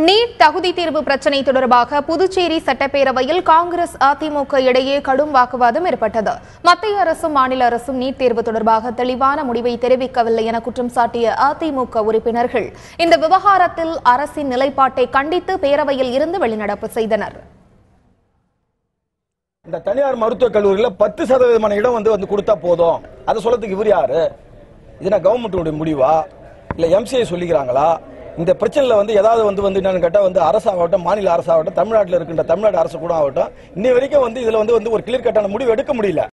NEET தகுதி தேர்வு பிரச்சினை தொடர்பாக புதுச்சேரி சட்டப்பேரவையில் காங்கிரஸ் அதிமுக இடையே கடும் வாக்குவாதம் ஏற்பட்டது மத்திய அரசும் மாநில அரசும் நீட் தேர்வு தொடர்பாக தெளிவான முடிவை தெரிவிக்கவில்லை என குற்றம் சாட்டிய அதிமுக உறுப்பினர்கள் இந்த விவகாரத்தில் அரசின் நிலைப்பாட்டை கண்டித்து பேரவையில் இருந்து வெளிநடப்பு செய்தனர் இந்த தனியார் மருத்துவக் கல்லூரியில பத்து சதவீதமான இடம் வந்து வந்து கொடுத்தா போதும் அதை சொல்லறதுக்கு இவர் யாரு இது நான் கவர்மெண்ட்டுடைய முடிவா இல்ல எம்சிஐ சொல்லிக்கிறாங்களா இந்த பிரச்சனையில வந்து ஏதாவது வந்து வந்து என்னன்னு கேட்டா வந்து அரசாகட்டும் மாநில அரசாகட்டும் தமிழ்நாட்டில் இருக்கின்ற தமிழ்நாடு அரசு கூட ஆகட்டும் இன்னை வரைக்கும் வந்து இதுல வந்து வந்து ஒரு கிளியர் கட்டான முடிவு எடுக்க முடியல